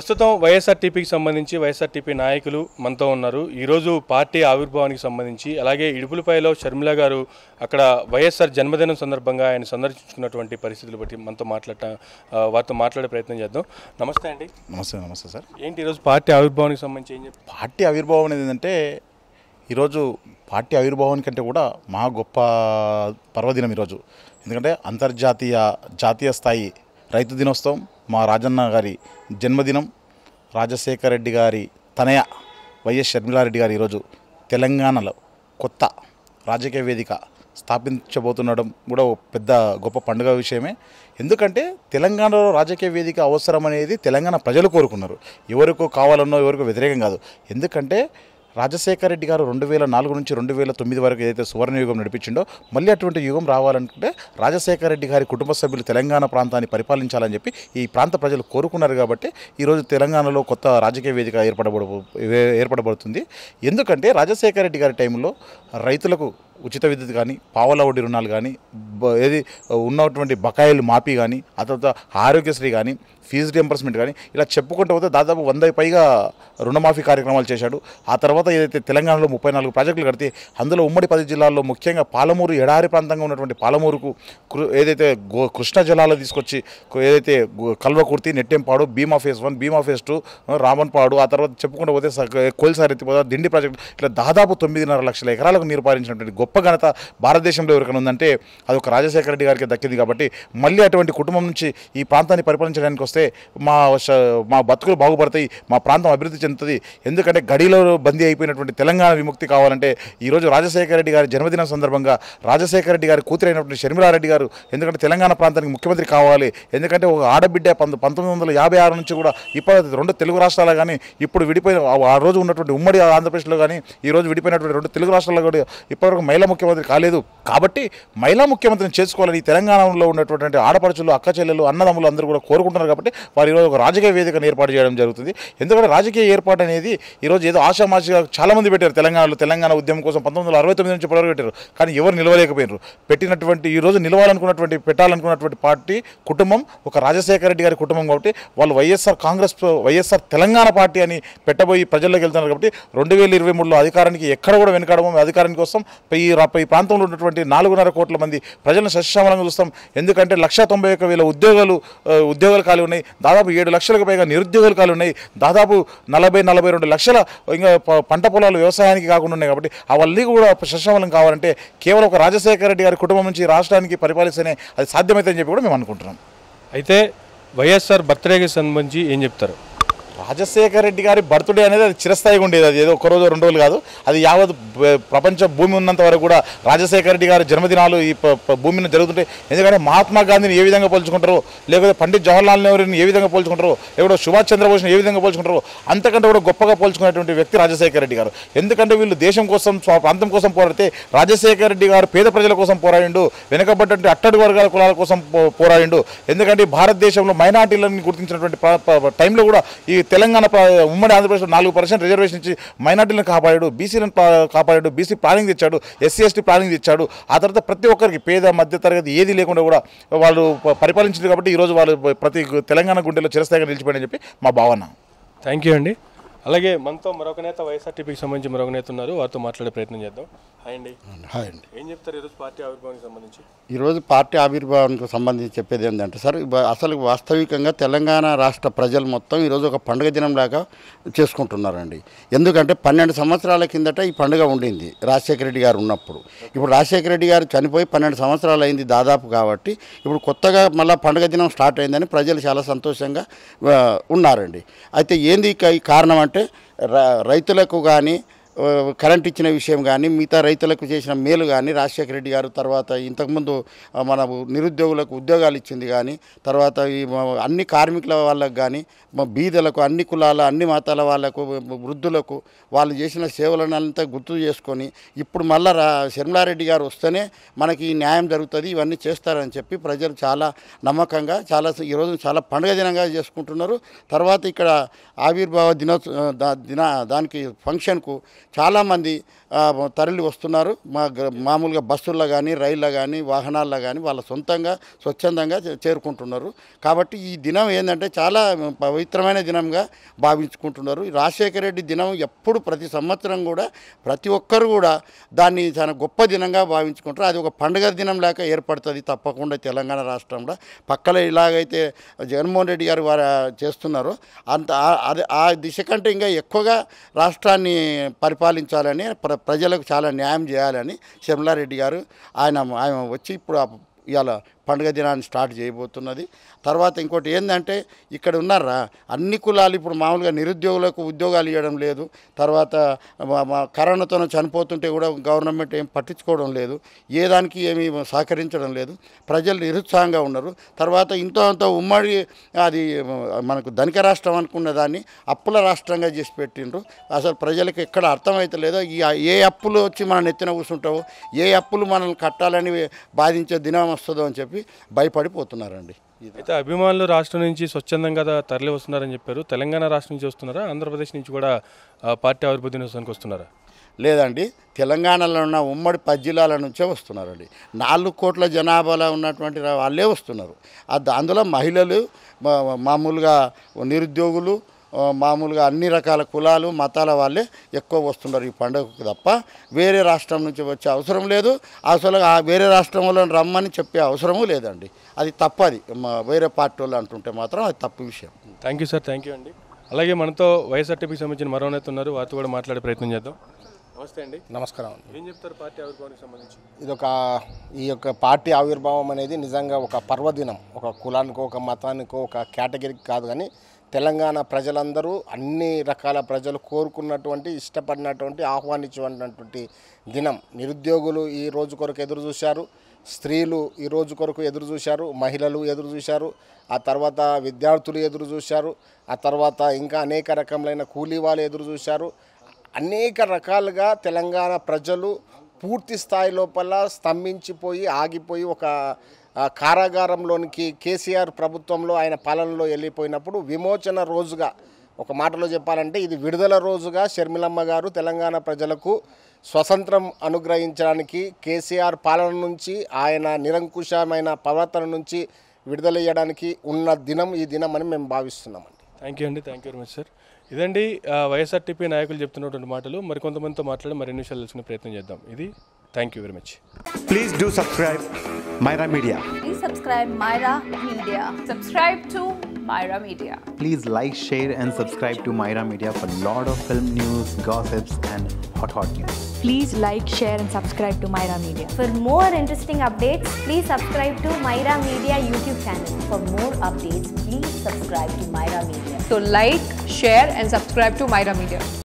ప్రస్తుతం వైఎస్ఆర్టీపీకి సంబంధించి వైఎస్ఆర్టీపీ నాయకులు మనతో ఉన్నారు ఈరోజు పార్టీ ఆవిర్భావానికి సంబంధించి అలాగే ఇడుపులపైలో షర్మిల గారు అక్కడ వైఎస్ఆర్ జన్మదినం సందర్భంగా ఆయన సందర్శించుకున్నటువంటి పరిస్థితులు బట్టి మనతో మాట్లాడ ఆ, వారితో మాట్లాడే ప్రయత్నం చేద్దాం నమస్తే అండి నమస్తే నమస్తే సార్ ఏంటి ఈరోజు పార్టీ ఆవిర్భావానికి సంబంధించి ఏం చెప్తారు పార్టీ ఆవిర్భావం అనేది ఏంటంటే ఈరోజు పార్టీ ఆవిర్భావం కంటే కూడా మా గొప్ప పర్వదినం ఈరోజు ఎందుకంటే అంతర్జాతీయ జాతీయ స్థాయి రైతు దినోత్సవం మా రాజన్న గారి జన్మదినం రాజశేఖర రెడ్డి గారి తనయ వైఎస్ షర్మిలారెడ్డి గారు ఈరోజు తెలంగాణలో కొత్త రాజకీయ వేదిక స్థాపించబోతుండడం కూడా ఒక పెద్ద గొప్ప పండుగ విషయమే ఎందుకంటే తెలంగాణలో రాజకీయ వేదిక అవసరం అనేది తెలంగాణ ప్రజలు కోరుకున్నారు ఎవరికో కావాలన్నో ఎవరికో వ్యతిరేకం కాదు ఎందుకంటే రాజశేఖర రెడ్డి గారు రెండు వేల నాలుగు నుంచి రెండు వేల తొమ్మిది వరకు ఏదైతే సువర్ణ యుగం నడిపించిండో మళ్ళీ అటువంటి యుగం రావాలనుకుంటే రాజశేఖర రెడ్డి గారి కుటుంబ సభ్యులు తెలంగాణ ప్రాంతాన్ని పరిపాలించాలని చెప్పి ఈ ప్రాంత ప్రజలు కోరుకున్నారు కాబట్టి ఈరోజు తెలంగాణలో కొత్త రాజకీయ వేదిక ఏర్పడబడ ఏర్పడబడుతుంది ఎందుకంటే రాజశేఖర రెడ్డి గారి టైంలో రైతులకు ఉచిత విద్యుత్ కానీ పావల వడ్డీ రుణాలు కానీ బ- ఏది ఉన్నటువంటి బకాయిలు మాఫీ కానీ ఆ తర్వాత ఆరోగ్యశ్రీ కానీ ఫీజు రియంబర్స్మెంట్ కానీ ఇలా చెప్పుకుంటూ పోతే దాదాపు వంద పైగా రుణమాఫీ కార్యక్రమాలు చేశాడు ఆ తర్వాత ఏదైతే తెలంగాణలో ముప్పై నాలుగు ప్రాజెక్టులు కడితే అందులో ఉమ్మడి పది జిల్లాల్లో ముఖ్యంగా పాలమూరు ఎడారి ప్రాంతంగా ఉన్నటువంటి పాలమూరుకు కృ- ఏదైతే గో కృష్ణా జలాలు తీసుకొచ్చి కు- ఏదైతే గు- Kalwakurthy Nettempadu Bhima phase one Bhima phase two Ramanpadu ఆ తర్వాత చెప్పుకుంటూ పోతే స- కోల్సారి ఎత్తిపోతా దిండి ప్రాజెక్టు ఇట్లా దాదాపు తొమ్మిదిన్నర లక్షల ఎకరాలకు నీరు పారించినటువంటి గొప్ప ఘనత భారతదేశంలో ఎవరికైనా ఉందంటే అది ఒక రాజశేఖర రెడ్డి గారికి దక్కింది కాబట్టి మళ్ళీ అటువంటి కుటుంబం నుంచి ఈ ప్రాంతాన్ని పరిపాలించడానికి వస్తే మా శ- మా బతుకులు బాగుపడతాయి మా ప్రాంతం అభివృద్ధి చెందుతుంది ఎందుకంటే గడిలో బందీ అయిపోయినటువంటి తెలంగాణ విముక్తి కావాలంటే ఈరోజు రాజశేఖర రెడ్డి గారి జన్మదినం సందర్భంగా రాజశేఖర రెడ్డి గారి కూతురైనటువంటి షర్మిలారెడ్డి గారు ఎందుకంటే తెలంగాణ ప్రాంతానికి ముఖ్యమంత్రి కావాలి ఎందుకంటే ఒక ఆడబిడ్డ పంత పంతొమ్మిది వందల యాభై ఆరు నుంచి కూడా ఇప్పుడు రెండు తెలుగు రాష్ట్రాలు కానీ ఇప్పుడు విడిపోయిన ఆ- ఆ రోజు ఉన్నటువంటి ఉమ్మడి ఆంధ్రప్రదేశ్లో కానీ ఈ రోజు విడిపోయినటువంటి రెండు తెలుగు రాష్ట్రాల్లో కూడా ఇప్పటివరకు మహిళా ముఖ్యమంత్రి కాలేదు కాబట్టి మహిళా ముఖ్యమంత్రిని చేసుకోవాలని ఈ తెలంగాణలో ఉన్నటువంటి ఆడపడుచులు అక్క చెల్లెలు అన్నదమ్ములు అందరూ కూడా కోరుకుంటున్నారు కాబట్టి వారు ఈరోజు ఒక రాజకీయ వేదికను ఏర్పాటు చేయడం జరుగుతుంది ఎందుకంటే రాజకీయ ఏర్పాటు అనేది ఈరోజు ఏదో ఆశామాషిగా చాలా మంది పెట్టారు తెలంగాణలో తెలంగాణ ఉద్యమం కోసం పంతొమ్మిది వందల అరవై తొమ్మిది నుంచి ఇప్పటివరకు పెట్టారు కానీ ఎవరు నిలవలేకపోయినారు పెట్టినటువంటి ఈ రోజు నిలవాలనుకున్నటువంటి పెట్టాలనుకున్నటువంటి పార్టీ కుటుంబం ఒక రాజశేఖర రెడ్డి గారి కుటుంబం కాబట్టి వాళ్ళు YSR Congress YSR Telangana party అని పెట్టబోయి ప్రజల్లోకి వెళ్తున్నారు కాబట్టి రెండు వేల ఇరవై మూడులో అధికారానికి ఎక్కడ కూడా వెనుకాడము అధికారానికి కోసం ఈ రా- ఈ ప్రాంతంలో ఉన్నటువంటి నాలుగున్నర కోట్ల మంది ప్రజలను సస్యశ్యామలంగా చూస్తాం ఎందుకంటే లక్ష తొంభై ఒక్క వేల ఉద్యోగాలు ఆ, ఉద్యోగాలు ఖాళీ ఉన్నాయి దాదాపు ఏడు లక్షలకు పైగా నిరుద్యోగాలు ఖాళీ ఉన్నాయి దాదాపు నలభై నలభై రెండు లక్షల ఇంకా ప- పంట పొలాలు వ్యవసాయానికి కాకుండా ఉన్నాయి కాబట్టి అవన్నీ కూడా సస్యశ్యామలం కావాలంటే కేవలం ఒక రాజశేఖర రెడ్డి గారి కుటుంబం నుంచి రాష్ట్రానికి పరిపాలిస్తేనే అది సాధ్యమవుతుందని చెప్పి కూడా మేము అనుకుంటున్నాం అయితే వైఎస్ఆర్ బర్త్డేకి సంబంధించి ఏం చెప్తారు రాజశేఖర రెడ్డి గారి బర్త్డే అనేది అది చిరస్థాయిగా ఉండేది అది ఏదో ఒక రోజు రెండు రోజులు కాదు అది యావత్ బ- ప్రపంచ భూమి ఉన్నంత వరకు కూడా రాజశేఖర రెడ్డి గారి జన్మదినాలు ఈ ప- ప- భూమి మీద జరుగుతుంటాయి ఎందుకంటే మహాత్మా గాంధీని ఏ విధంగా పోల్చుకుంటారో లేకపోతే పండిత్ జవహర్లాల్ నెహ్రూని ఏ విధంగా పోల్చుకుంటారో లేకపోతే సుభాష్ చంద్రబోస్ని ఏ విధంగా పోల్చుకుంటారో అంతకంటే కూడా గొప్పగా పోల్చుకునేటువంటి వ్యక్తి రాజశేఖర రెడ్డి గారు ఎందుకంటే వీళ్ళు దేశం కోసం స్వ ప్రాంతం కోసం పోరాడితే రాజశేఖర రెడ్డి గారు పేద ప్రజల కోసం పోరాడిండు వెనుకబడ్డటువంటి అట్టడి వర్గాల కులాల కోసం పో- పోరాడిండు ఎందుకంటే ఈ భారతదేశంలో మైనార్టీలను గుర్తించినటువంటి ప్ర- ప్ర- టైంలో కూడా ఈ తెలంగాణ ప్ర- ఉమ్మడి ఆంధ్రప్రదేశ్లో నాలుగు పర్సెంట్ రిజర్వేషన్ ఇచ్చి మైనార్టీలను కాపాడాడు బీసీలను కాపాడాడు బీసీ ప్లానింగ్ తెచ్చాడు ఎస్సీ ఎస్టీ ప్లానింగ్ తెచ్చాడు ఆ తర్వాత ప్రతి ఒక్కరికి పేద మధ్య తరగతి ఏది లేకుండా కూడా వాళ్ళు ప- పరిపాలించారు కాబట్టి ఈరోజు వాళ్ళు ప్రతి తెలంగాణ గుండెలో చిరస్థాయిగా నిలిచిపోయాడని చెప్పి మా భావన థ్యాంక్ యూ అండి అలాగే మనతో మరొక నేత వైఎస్ఆర్టీపీకి సంబంధించి మరొక నేత ఉన్నారు వారితో మాట్లాడే ప్రయత్నం చేద్దాం హాయ్ అండి హాయ్ అండి ఏం చెప్తారు ఈరోజు పార్టీ ఆవిర్భావానికి సంబంధించి ఈరోజు పార్టీ ఆవిర్భావానికి సంబంధించి చెప్పేది ఏంటంటే సార్ ఇవ- అసలు వాస్తవికంగా తెలంగాణ రాష్ట్ర ప్రజలు మొత్తం ఈరోజు ఒక పండుగ దినంలాగా చేసుకుంటున్నారండి ఎందుకంటే పన్నెండు సంవత్సరాల కిందట ఈ పండుగ ఉండింది రాజశేఖర రెడ్డి గారు ఉన్నప్పుడు ఇప్పుడు రాజశేఖర రెడ్డి గారు చనిపోయి పన్నెండు సంవత్సరాలు అయింది దాదాపు కాబట్టి ఇప్పుడు కొత్తగా మళ్ళీ పండుగ దినం స్టార్ట్ అయిందని ప్రజలు చాలా సంతోషంగా ఆ, ఉన్నారండి అయితే ఏంది ఇక ఈ కారణం అంటే ర- రైతులకు కానీ ఆ, కరెంట్ ఇచ్చిన విషయం కానీ మిగతా రైతులకు చేసిన మేలు కానీ రాజశేఖర రెడ్డి గారు తర్వాత ఇంతకుముందు ఆ, మన నిరుద్యోగులకు ఉద్యోగాలు ఇచ్చింది కానీ తర్వాత ఈ మ- అన్ని కార్మికుల వాళ్ళకు కానీ మా బీదలకు అన్ని కులాల అన్ని మతాల వాళ్ళకు వృద్ధులకు వాళ్ళు చేసిన సేవలను అంతా గుర్తు చేసుకొని ఇప్పుడు మళ్ళా రా శర్మలారెడ్డి గారు వస్తేనే మనకి ఈ న్యాయం జరుగుతుంది ఇవన్నీ చేస్తారని చెప్పి ప్రజలు చాలా నమ్మకంగా చాలా ఈరోజు చాలా పండుగ దినంగా చేసుకుంటున్నారు తర్వాత ఇక్కడ ఆవిర్భావ దినోత్సవ దా- దిన దానికి ఫంక్షన్కు చాలామంది ఆ, తరలి వస్తున్నారు మా గ- మామూలుగా బస్సుల్లో కానీ రైళ్ళలో కానీ వాహనాల్లో కానీ వాళ్ళ సొంతంగా స్వచ్ఛందంగా చే- చేరుకుంటున్నారు కాబట్టి ఈ దినం ఏంటంటే చాలా పవిత్రమైన దినంగా భావించుకుంటున్నారు ఈ రాజశేఖర రెడ్డి దినం ఎప్పుడు ప్రతి సంవత్సరం కూడా ప్రతి ఒక్కరు కూడా దాన్ని చాలా గొప్ప దినంగా భావించుకుంటారు అది ఒక పండుగ దినం లేక ఏర్పడుతుంది తప్పకుండా తెలంగాణ రాష్ట్రంలో పక్కన ఇలాగైతే జగన్మోహన్ రెడ్డి గారు వారు చేస్తున్నారో అంత ఆ- అది ఆ దిశ కంటే ఇంకా ఎక్కువగా రాష్ట్రాన్ని పరిపాలించాలని ప్ర ప్రజలకు చాలా న్యాయం చేయాలని శర్మలారెడ్డి గారు ఆయన ఆయన వచ్చి ఇప్పుడు ఆ ఇవాళ పండుగ దినాన్ని స్టార్ట్ చేయబోతున్నది తర్వాత ఇంకోటి ఏంటంటే ఇక్కడ ఉన్నారా అన్ని కులాలు ఇప్పుడు మామూలుగా నిరుద్యోగులకు ఉద్యోగాలు ఇవ్వడం లేదు తర్వాత మా- మా కరోనాతో చనిపోతుంటే కూడా గవర్నమెంట్ ఏం పట్టించుకోవడం లేదు ఏ దానికి ఏమీ సహకరించడం లేదు ప్రజలు నిరుత్సాహంగా ఉన్నారు తర్వాత ఇంతో అంత ఉమ్మడి అది మనకు ధనిక రాష్ట్రం అనుకున్న దాన్ని అప్పుల రాష్ట్రంగా చేసి పెట్టిండ్రు అసలు ప్రజలకు ఎక్కడ అర్థమవుతలేదో ఈ ఏ అప్పులు వచ్చి మన నెత్తిన కూర్చుంటావో ఏ అప్పులు మనల్ని కట్టాలని బాధించే దినం వస్తుందో అని చెప్పి భయపడిపోతున్నారండి అయితే అభిమానులు రాష్ట్రం నుంచి స్వచ్ఛందంగా తరలి వస్తున్నారని చెప్పారు తెలంగాణ రాష్ట్రం నుంచి వస్తున్నారా ఆంధ్రప్రదేశ్ నుంచి కూడా ఆ, పార్టీ ఆవిర్భావ దినోత్సవానికి వస్తున్నారా లేదండి తెలంగాణలో ఉన్న ఉమ్మడి పది జిల్లాల నుంచే వస్తున్నారండి నాలుగు కోట్ల జనాభాలో ఉన్నటువంటి రా- వాళ్ళే వస్తున్నారు అది అందులో మహిళలు మా- మామూలుగా నిరుద్యోగులు ఆ, మామూలుగా అన్ని రకాల కులాలు మతాల వాళ్ళే ఎక్కువ వస్తున్నారు ఈ పండుగకు తప్ప వేరే రాష్ట్రం నుంచి వచ్చే అవసరం లేదు అసలు ఆ వేరే రాష్ట్రంలో రమ్మని చెప్పే అవసరము లేదండి అది తప్పది మా వేరే పార్టీ వాళ్ళు అంటుంటే మాత్రం అది తప్పు విషయం thank you sir thank you అండి అలాగే మనతో వైఎస్ఆర్టీపీకి సంబంధించిన మరో నేత ఉన్నారు వారితో కూడా మాట్లాడే ప్రయత్నం చేద్దాం నమస్తే అండి నమస్కారం ఏం చెప్తారు పార్టీ ఆవిర్భావానికి సంబంధించి ఇది ఒక ఈ యొక్క పార్టీ ఆవిర్భావం అనేది నిజంగా ఒక పర్వదినం ఒక కులానికో ఒక మతానికో ఒక కేటగిరీకి కాదు కానీ తెలంగాణ ప్రజలందరూ అన్ని రకాల ప్రజలు కోరుకున్నటువంటి ఇష్టపడినటువంటి ఆహ్వానించినటువంటి దినం నిరుద్యోగులు ఈ రోజు కొరకు ఎదురు చూశారు స్త్రీలు ఈ రోజు కొరకు ఎదురు చూశారు మహిళలు ఎదురు చూశారు ఆ తర్వాత విద్యార్థులు ఎదురు చూశారు ఆ తర్వాత ఇంకా అనేక రకములైన కూలీ వాళ్ళు ఎదురు చూశారు అనేక రకాలుగా తెలంగాణ ప్రజలు పూర్తి స్థాయి లోపల స్తంభించిపోయి ఆగిపోయి ఒక ఆ, కారాగారంలోనికి కేసీఆర్ ప్రభుత్వంలో ఆయన పాలనలో వెళ్ళిపోయినప్పుడు విమోచన రోజుగా ఒక మాటలో చెప్పాలంటే ఇది విడుదల రోజుగా షర్మిలమ్మ గారు తెలంగాణ ప్రజలకు స్వతంత్రం అనుగ్రహించడానికి కేసీఆర్ పాలన నుంచి ఆయన నిరంకుశమైన ప్రవర్తన నుంచి విడుదల చేయడానికి ఉన్న దినం ఈ దినం అని మేము భావిస్తున్నామండి థ్యాంక్ యూ అండి thank you very much sir ఇదండి ఆ, వైఎస్ఆర్టీపీ నాయకులు చెప్తున్నటువంటి మాటలు మరికొంతమందితో మాట్లాడి మరిన్ని విషయాలు తెలుసుకునే ప్రయత్నం చేద్దాం ఇది thank you very much Please do subscribe Myra Media. Please subscribe Myra Media. Subscribe to Myra Media. Please like, share, and subscribe to Myra Media for lot of film news, gossips, and hot hot news. Please like, share, and subscribe to Myra Media. For more interesting updates, please subscribe to Myra Media YouTube channel. For more updates, please subscribe to Myra Media. So like, share and subscribe to Myra Media.